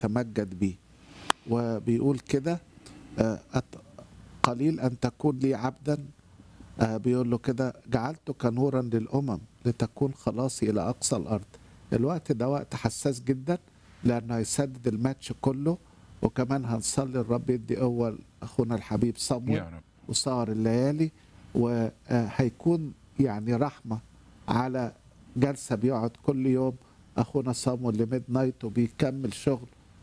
يتمجد بيه وبيقول كده آه، أت- قليل أن تكون لي عبدا آه، بيقول له كده جعلتك نورا للأمم لتكون خلاصي إلى أقصى الأرض الوقت ده وقت حساس جدا لأنه هيسدد الماتش كله وكمان هنصلي الرب يدي قوة أخونا الحبيب صمويل يا رب وسهر الليالي وهيكون يعني رحمة على جلسة بيقعد كل يوم أخونا صامويل لميد نايت وبيكمل شغل